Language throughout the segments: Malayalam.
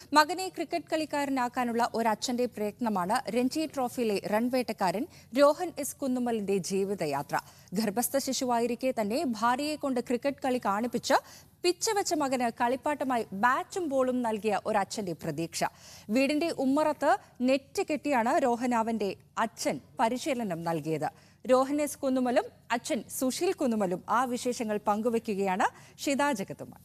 മകനെ ക്രിക്കറ്റ് കളിക്കാരനാക്കാനുള്ള ഒരച്ഛന്റെ പ്രയത്നമാണ് രഞ്ജി ട്രോഫിയിലെ റൺവേട്ടക്കാരൻ രോഹൻ എസ് കുന്നുമലിന്റെ ജീവിതയാത്ര ഗർഭസ്ഥ ശിശുവായിരിക്കെ തന്നെ ഭാര്യയെ കൊണ്ട് ക്രിക്കറ്റ് കളി കാണിപ്പിച്ച് പിച്ച വെച്ച മകന് കളിപ്പാട്ടമായി ബാറ്റും ബോളും നൽകിയ ഒരച്ഛന്റെ പ്രതീക്ഷ വീടിന്റെ ഉമ്മറത്ത് നെറ്റ് കെട്ടിയാണ് രോഹനാവന്റെ അച്ഛൻ പരിശീലനം നൽകിയത് രോഹൻ എസ് കുന്നുമലും അച്ഛൻ സുശീൽ കുന്നുമലും ആ വിശേഷങ്ങൾ പങ്കുവയ്ക്കുകയാണ് ഷിത ജഗത്തുമാർ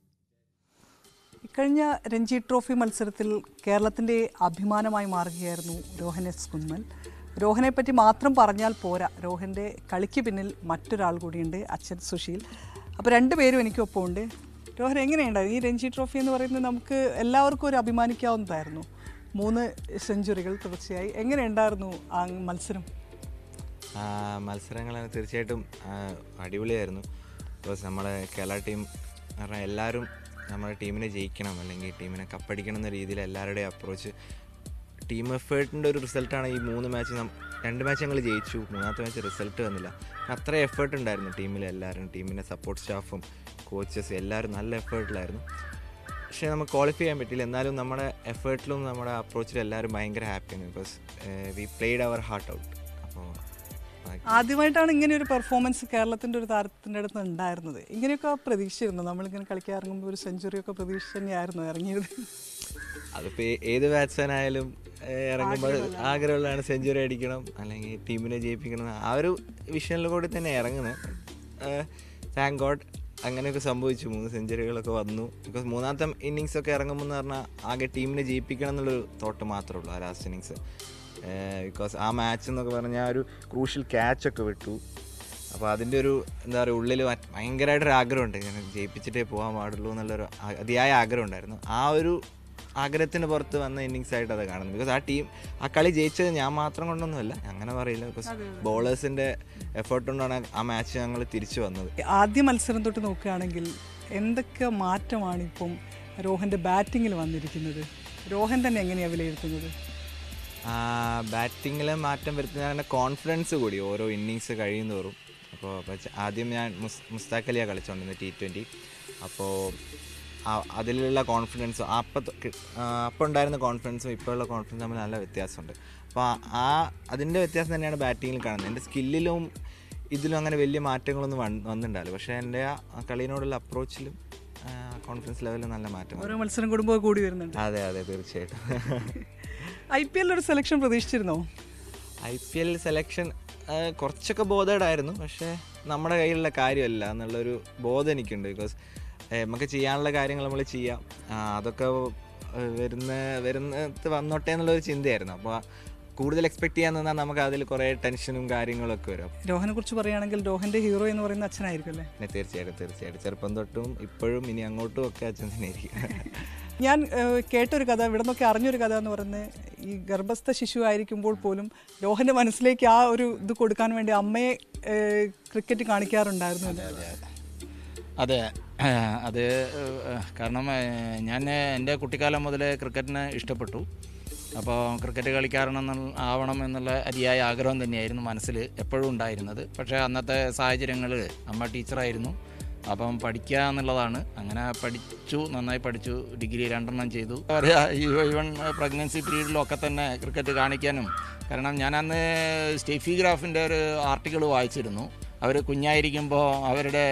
ഇക്കഴിഞ്ഞ രഞ്ജി ട്രോഫി മത്സരത്തിൽ കേരളത്തിൻ്റെ അഭിമാനമായി മാറുകയായിരുന്നു രോഹൻ എസ് കുന്മൽ രോഹനെ പറ്റി മാത്രം പറഞ്ഞാൽ പോരാ രോഹൻ്റെ കളിക്ക് പിന്നിൽ മറ്റൊരാൾ കൂടിയുണ്ട് അച്ഛൻ സുശീൽ അപ്പോൾ രണ്ടുപേരും എനിക്കൊപ്പം ഉണ്ട് രോഹൻ എങ്ങനെയുണ്ടായിരുന്നു ഈ രഞ്ജി ട്രോഫി എന്ന് പറയുന്നത് നമുക്ക് എല്ലാവർക്കും ഒരു അഭിമാനിക്കാവുന്നതായിരുന്നു മൂന്ന് സെഞ്ചുറികൾ തുടർച്ചയായി എങ്ങനെയുണ്ടായിരുന്നു ആ മത്സരം ആ, മത്സരങ്ങൾ തീർച്ചയായിട്ടും ആ, അടിപൊളിയായിരുന്നു ബിക്കോസ് നമ്മുടെ കേരള ടീം പറഞ്ഞാൽ എല്ലാവരും നമ്മുടെ ടീമിനെ ജയിക്കണം അല്ലെങ്കിൽ ടീമിനെ കപ്പടിക്കണം എന്ന രീതിയിൽ എല്ലാവരുടെയും അപ്രോച്ച് ടീം എഫേർട്ടിൻ്റെ ഒരു റിസൾട്ടാണ് ഈ മൂന്ന് മാച്ച് രണ്ട് മാച്ച് ഞങ്ങൾ ജയിച്ചു മൂന്നാമത്തെ മാച്ച് റിസൾട്ട് വന്നില്ല അത്ര എഫേർട്ട് ഉണ്ടായിരുന്നു ടീമിൽ എല്ലാവരും ടീമിൻ്റെ സപ്പോർട്ട് സ്റ്റാഫും കോച്ചസ് എല്ലാവരും നല്ല എഫേർട്ടിലായിരുന്നു പക്ഷേ നമുക്ക് ക്വാളിഫൈ ചെയ്യാൻ പറ്റില്ല എന്നാലും നമ്മുടെ എഫേർട്ടിലും നമ്മുടെ അപ്രോച്ചിലും എല്ലാവരും ഭയങ്കര ഹാപ്പിയാണ് because we played our heart out അപ്പോൾ ആദ്യമായിട്ടാണ് ഇങ്ങനെ ഒരു പെർഫോമൻസ് കേരളത്തിൻ്റെ ഒരു താരത്തിൻ്റെ അടുത്ത് ഉണ്ടായിരുന്നത് ഇങ്ങനെയൊക്കെ പ്രതീക്ഷിച്ചിരുന്നു നമ്മളിങ്ങനെ കളിക്കാൻ ഇറങ്ങുമ്പോൾ ഒരു സെഞ്ചുറി ഒക്കെ പ്രതീക്ഷ തന്നെയായിരുന്നു ഇറങ്ങിയത് അതിപ്പോൾ ഏത് ബാറ്റ്സ്മാൻ ആയാലും ഏഹ്, ഇറങ്ങുമ്പോൾ ആഗ്രഹമുള്ളതാണ് സെഞ്ചുറി അടിക്കണം അല്ലെങ്കിൽ ടീമിനെ ജയിപ്പിക്കണം ആ ഒരു വിഷനിൽ കൂടി തന്നെ ഇറങ്ങുന്നത് താങ്ക് ഗോഡ് അങ്ങനെയൊക്കെ സംഭവിച്ചു മൂന്ന് സെഞ്ചുറികളൊക്കെ വന്നു ബിക്കോസ് മൂന്നാമത്തെ ഇന്നിങ്സ് ഒക്കെ ഇറങ്ങുമ്പോൾ എന്ന് പറഞ്ഞാൽ ആകെ ടീമിനെ ജയിപ്പിക്കണം എന്നുള്ളൊരു തോട്ട് മാത്രമേ ഉള്ളൂ ആ ലാസ്റ്റ് ഇന്നിങ്സ് ബിക്കോസ് ആ മാച്ച് എന്നൊക്കെ പറഞ്ഞാൽ ഒരു ക്രൂഷ്യൽ ക്യാച്ചൊക്കെ വിട്ടു അപ്പോൾ അതിൻ്റെ ഒരു എന്താ പറയുക ഉള്ളിൽ മറ്റ് ഭയങ്കരമായിട്ടൊരു ആഗ്രഹമുണ്ട് ഞാൻ ജയിപ്പിച്ചിട്ടേ പോകാൻ പാടുള്ളൂ എന്നുള്ളൊരു ആ- അതിയായ ആഗ്രഹം ഉണ്ടായിരുന്നു ആ ഒരു ആഗ്രഹത്തിന് പുറത്ത് വന്ന ഇന്നിങ്സ് ആയിട്ട് അത് കാണുന്നു ബിക്കോസ് ആ ടീം ആ കളി ജയിച്ചത് ഞാൻ മാത്രം കൊണ്ടൊന്നുമല്ല അങ്ങനെ പറയില്ല ബിക്കോസ് ബോളേഴ്സിൻ്റെ എഫേർട്ട് കൊണ്ടാണ് ആ മാച്ച് ഞങ്ങൾ തിരിച്ചു വന്നത് ആദ്യ മത്സരം തൊട്ട് നോക്കുകയാണെങ്കിൽ എന്തൊക്കെ മാറ്റമാണ് ഇപ്പം രോഹൻ്റെ ബാറ്റിങ്ങിൽ വന്നിരിക്കുന്നത് രോഹൻ തന്നെ എങ്ങനെയാണ് വിലയിരുത്തുന്നത് ബാറ്റിങ്ങിൽ മാറ്റം വരുത്തുന്നതിൻ്റെ കോൺഫിഡൻസ് കൂടി ഓരോ ഇന്നിങ്സ് കഴിയുന്തോറും അപ്പോൾ പക്ഷേ ആദ്യം ഞാൻ മുസ് മുസ്താഖ് അലിയാണ് കളിച്ചുകൊണ്ടിരുന്നത് ടി ട്വൻറ്റി അപ്പോൾ അതിലുള്ള കോൺഫിഡൻസ് അപ്പം അപ്പം ഉണ്ടായിരുന്ന കോൺഫിഡൻസും ഇപ്പോഴുള്ള കോൺഫിഡൻസ് തമ്മിൽ നല്ല വ്യത്യാസമുണ്ട് അപ്പോൾ ആ അതിൻ്റെ വ്യത്യാസം തന്നെയാണ് ബാറ്റിങ്ങിൽ കാണുന്നത് എൻ്റെ സ്കില്ലിലും ഇതിലും അങ്ങനെ വലിയ മാറ്റങ്ങളൊന്നും വന്ന് വന്നിട്ടുണ്ടാവില്ല പക്ഷേ എൻ്റെ ആ കളീനോടുള്ള അപ്രോച്ചിലും കോൺഫിഡൻസ് ലെവലിൽ നല്ല മാറ്റം വന്നു. ഓരോ മത്സരം കൂടുമ്പോൾ കൂടി വരുന്നുണ്ട് അതെ അതെ തീർച്ചയായിട്ടും ഐ പി എല്ലിൽ ഒരു സെലക്ഷൻ പ്രതീക്ഷിച്ചിരുന്നോ ഐ പി എൽ സെലക്ഷൻ കുറച്ചൊക്കെ ബോധേഡായിരുന്നു പക്ഷേ നമ്മുടെ കയ്യിലുള്ള കാര്യമല്ല എന്നുള്ളൊരു ബോധം എനിക്കുണ്ട് ബിക്കോസ് നമുക്ക് ചെയ്യാനുള്ള കാര്യങ്ങൾ നമ്മൾ ചെയ്യാം ആ, അതൊക്കെ ആ, വരുന്ന വരുന്നത് വന്നോട്ടെ എന്നുള്ളൊരു ചിന്തയായിരുന്നു അപ്പോൾ കൂടുതൽ എക്സ്പെക്ട് ചെയ്യാൻ നിന്നാൽ നമുക്ക് അതിൽ കുറേ ടെൻഷനും കാര്യങ്ങളൊക്കെ വരും രോഹനെ കുറിച്ച് പറയുകയാണെങ്കിൽ രോഹൻ്റെ ഹീറോ എന്ന് പറയുന്ന അച്ഛനായിരിക്കും അല്ലേ പിന്നെ തീർച്ചയായിട്ടും തീർച്ചയായിട്ടും ചെറുപ്പം തൊട്ടും ഇപ്പോഴും ഇനി അങ്ങോട്ടും ഒക്കെ അച്ഛൻ തന്നെയായിരിക്കും ഞാൻ ഏഹ്, കേട്ടൊരു കഥ ഇവിടെ നിന്നൊക്കെ അറിഞ്ഞൊരു കഥ എന്ന് പറയുന്നത് ഈ ഗർഭസ്ഥ ശിശു ആയിരിക്കുമ്പോൾ പോലും രോഹൻ്റെ മനസ്സിലേക്ക് ആ ഒരു ഇത് കൊടുക്കാൻ വേണ്ടി അമ്മയെ ഏഹ്, ക്രിക്കറ്റ് കാണിക്കാറുണ്ടായിരുന്നു എന്ന്. അതെ ഏഹ് അത് ഏഹ് കാരണം ഏഹ് ഞാൻ എൻ്റെ കുട്ടിക്കാലം മുതലേ ക്രിക്കറ്റിനെ ഇഷ്ടപ്പെട്ടു അപ്പോൾ ക്രിക്കറ്റ് കളിക്കാരനെന്ന് ആവണം എന്നുള്ള അതിയായ ആഗ്രഹം തന്നെയായിരുന്നു മനസ്സിൽ എപ്പോഴും ഉണ്ടായിരുന്നത് പക്ഷേ അന്നത്തെ സാഹചര്യങ്ങളിൽ അമ്മ ടീച്ചറായിരുന്നു അപ്പം പഠിക്കുക എന്നുള്ളതാണ് അങ്ങനെ പഠിച്ചു നന്നായി പഠിച്ചു ഡിഗ്രി രണ്ടെണ്ണം ചെയ്തു പറയാ ഈവൻ പ്രഗ്നൻസി പീരീഡിലൊക്കെ തന്നെ ക്രിക്കറ്റ് കാണിക്കാനും കാരണം ഞാൻ അന്ന് സ്റ്റെഫി ഗ്രാഫിൻ്റെ ഒരു ആർട്ടിക്കിൾ വായിച്ചിരുന്നു അവർ കുഞ്ഞായിരിക്കുമ്പോൾ അവരുടെ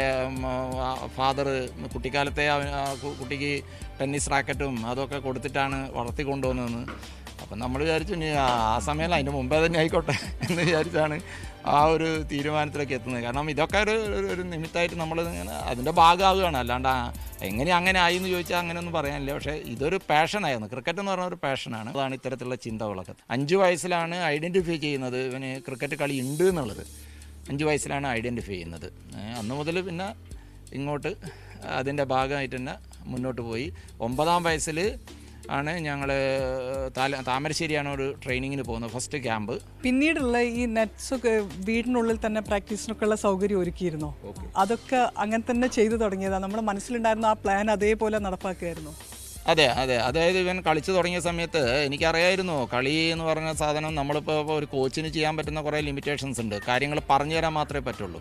ഫാദർ കുട്ടിക്കാലത്തെ അവ- ആ കു- കുട്ടിക്ക് ടെന്നീസ് റാക്കറ്റും അതൊക്കെ കൊടുത്തിട്ടാണ് വളർത്തി കൊണ്ടുവന്നതെന്ന് അപ്പം നമ്മൾ വിചാരിച്ചു ഇനി ആ ആ സമയമല്ല അതിൻ്റെ മുമ്പേ തന്നെ ആയിക്കോട്ടെ എന്ന് വിചാരിച്ചാണ് ആ ഒരു തീരുമാനത്തിലേക്ക് എത്തുന്നത് കാരണം ഇതൊക്കെ ഒരു ഒരു- ഒരു നിമിത്തമായിട്ട് നമ്മൾ ഇങ്ങനെ അതിൻ്റെ ഭാഗമാവുകയാണ് അല്ലാണ്ട് ആ എങ്ങനെ അങ്ങനെ ആയി എന്ന് ചോദിച്ചാൽ അങ്ങനെയൊന്നും പറയാനില്ല പക്ഷേ ഇതൊരു പാഷനായിരുന്നു ക്രിക്കറ്റ് എന്ന് പറഞ്ഞ ഒരു പാഷനാണ് അതാണ് ഇത്തരത്തിലുള്ള ചിന്തകളൊക്കെ അഞ്ച് വയസ്സിലാണ് ഐഡൻറ്റിഫൈ ചെയ്യുന്നത് ഇവന് ക്രിക്കറ്റ് കളി ഉണ്ട് എന്നുള്ളത് അഞ്ച് വയസ്സിലാണ് ഐഡൻറ്റിഫൈ ചെയ്യുന്നത് ഏ, അന്ന് മുതൽ പിന്നെ ഇങ്ങോട്ട് അതിൻ്റെ ഭാഗമായിട്ട് തന്നെ മുന്നോട്ട് പോയി ഒമ്പതാം വയസ്സിൽ ആണ് ഞങ്ങൾ താമരശ്ശേരിയാണ് ഒരു ട്രെയിനിങ്ങിന് പോകുന്നത് ഫസ്റ്റ് ക്യാമ്പ് പിന്നീടുള്ള ഈ നെറ്റ്സ് ഒക്കെ വീടിനുള്ളിൽ തന്നെ പ്രാക്ടീസിനൊക്കെ ഉള്ള സൗകര്യം ഒരുക്കിയിരുന്നോ അതൊക്കെ അങ്ങനെ തന്നെ ചെയ്തു തുടങ്ങിയതാണ് നമ്മുടെ മനസ്സിലുണ്ടായിരുന്ന ആ പ്ലാൻ അതേപോലെ നടപ്പാക്കുകയായിരുന്നു അതെ അതെ അതായത് ഇവൻ കളിച്ചു തുടങ്ങിയ സമയത്ത് എനിക്കറിയായിരുന്നു കളി എന്ന് പറഞ്ഞ സാധനം നമ്മളിപ്പോൾ ഇപ്പോൾ ഒരു കോച്ചിന് ചെയ്യാൻ പറ്റുന്ന കുറേ ലിമിറ്റേഷൻസ് ഉണ്ട് കാര്യങ്ങൾ പറഞ്ഞു തരാൻ മാത്രമേ പറ്റുള്ളൂ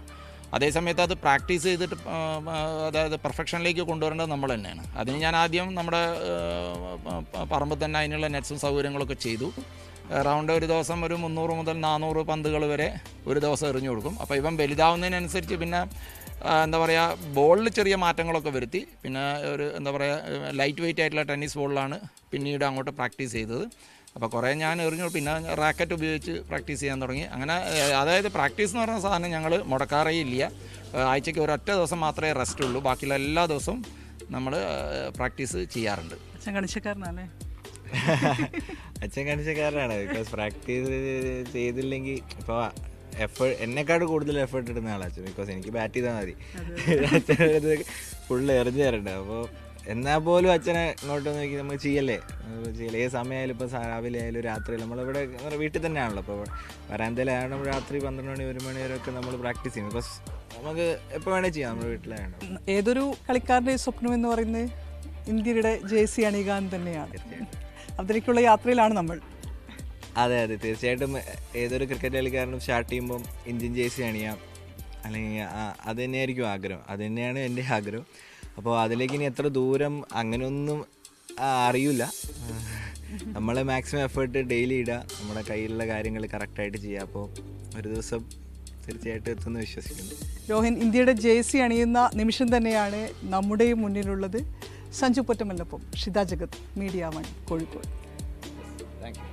അതേസമയത്ത് അത് പ്രാക്ടീസ് ചെയ്തിട്ട് ആ, ആ, അതായത് പെർഫെക്ഷനിലേക്ക് കൊണ്ടുവരേണ്ടത് നമ്മൾ തന്നെയാണ് അതിന് ഞാൻ ആദ്യം നമ്മുടെ ആ, പറമ്പിൽ തന്നെ അതിനുള്ള നെറ്റ്സും സൗകര്യങ്ങളൊക്കെ ചെയ്തു റൗണ്ട് ഒരു ദിവസം ഒരു മുന്നൂറ് മുതൽ നാനൂറ് പന്തുകൾ വരെ ഒരു ദിവസം എറിഞ്ഞു കൊടുക്കും അപ്പോൾ ഇവൻ വലുതാവുന്നതിനനുസരിച്ച് പിന്നെ ആ, എന്താ പറയുക ബോളിൽ ചെറിയ മാറ്റങ്ങളൊക്കെ വരുത്തി പിന്നെ ഒരു എന്താ പറയുക ലൈറ്റ് വെയിറ്റ് ആയിട്ടുള്ള ടെന്നീസ് ബോളിലാണ് പിന്നീട് അങ്ങോട്ട് പ്രാക്ടീസ് ചെയ്തത് അപ്പോൾ കുറേ ഞാൻ എറിഞ്ഞു പിന്നെ റാക്കറ്റ് ഉപയോഗിച്ച് പ്രാക്ടീസ് ചെയ്യാൻ തുടങ്ങി അങ്ങനെ ഏഹ്, അതായത് പ്രാക്ടീസ് എന്ന് പറയുന്ന സാധനം ഞങ്ങൾ മുടക്കാറേ ഇല്ല ഏഹ്, ആഴ്ചയ്ക്ക് ഒരൊറ്റ ദിവസം മാത്രമേ റെസ്റ്റ് ഉള്ളൂ ബാക്കിയുള്ള എല്ലാ ദിവസവും നമ്മൾ പ്രാക്ടീസ് ചെയ്യാറുണ്ട് അച്ഛൻ കണിച്ചക്കാരനല്ലേ അച്ഛൻ കാണിച്ചക്കാരനാണ് ബിക്കോസ് പ്രാക്ടീസ് ചെയ്തില്ലെങ്കിൽ ഇപ്പോൾ എഫേർട്ട് എന്നെക്കാട് കൂടുതൽ എഫേർട്ട് ഇടുന്ന ആളാണ് അച്ഛൻ ബിക്കോസ് എനിക്ക് ബാറ്റ് ചെയ്താൽ മതി അച്ഛൻ ഫുള്ള് എറിഞ്ഞു തരണ്ട് അപ്പോൾ എന്നാൽ പോലും അച്ഛനെ ഇങ്ങോട്ട് നോക്കി നമുക്ക് ചെയ്യല്ലേ നമുക്ക് ചെയ്യല്ലേ ഏത് സമയമായാലും ഇപ്പോൾ രാവിലെ ആയാലും രാത്രി നമ്മളിവിടെ നമ്മുടെ വീട്ടിൽ തന്നെയാണല്ലോ അപ്പോൾ വരാന്തയിലാണ് നമ്മൾ രാത്രി പന്ത്രണ്ട് മണി ഒരു മണി വരെ ഒക്കെ നമ്മൾ പ്രാക്ടീസ് ചെയ്യും ബിക്കോസ് നമുക്ക് എപ്പോൾ വേണേൽ ചെയ്യാം നമ്മുടെ വീട്ടിലായാണ് ഏതൊരു കളിക്കാരൻ്റെ സ്വപ്നം എന്ന് പറയുന്നത് ഇന്ത്യയുടെ ജേഴ്സി അണിയുക എന്ന് തന്നെയാണ് അതിലേക്കുള്ള യാത്രയിലാണ് നമ്മൾ അതെ അതെ തീർച്ചയായിട്ടും ഏതൊരു ക്രിക്കറ്റ് കളിക്കാരനും സ്റ്റാർട്ട് ചെയ്യുമ്പം ഇന്ത്യൻ ജേഴ്സി അണിയാം അല്ലെങ്കിൽ ആ, അത് തന്നെയായിരിക്കും ആഗ്രഹം അത് തന്നെയാണ് എൻ്റെ ആഗ്രഹം അപ്പോൾ അതിലേക്ക് ഇനി എത്ര ദൂരം അങ്ങനെയൊന്നും ആ, അറിയില്ല നമ്മൾ മാക്സിമം എഫേർട്ട് ഡെയിലി ഇടുക നമ്മുടെ കയ്യിലുള്ള കാര്യങ്ങൾ കറക്റ്റായിട്ട് ചെയ്യുക അപ്പോൾ ഒരു ദിവസം തീർച്ചയായിട്ടും എത്തുമെന്ന് വിശ്വസിക്കുന്നു രോഹൻ ഇന്ത്യയുടെ ജേഴ്സി അണിയുന്ന നിമിഷം തന്നെയാണ് നമ്മുടെയും മുന്നിലുള്ളത് സഞ്ജു പൊറ്റമല്ലപ്പം Shitha Jagath media one Kozhikode thank U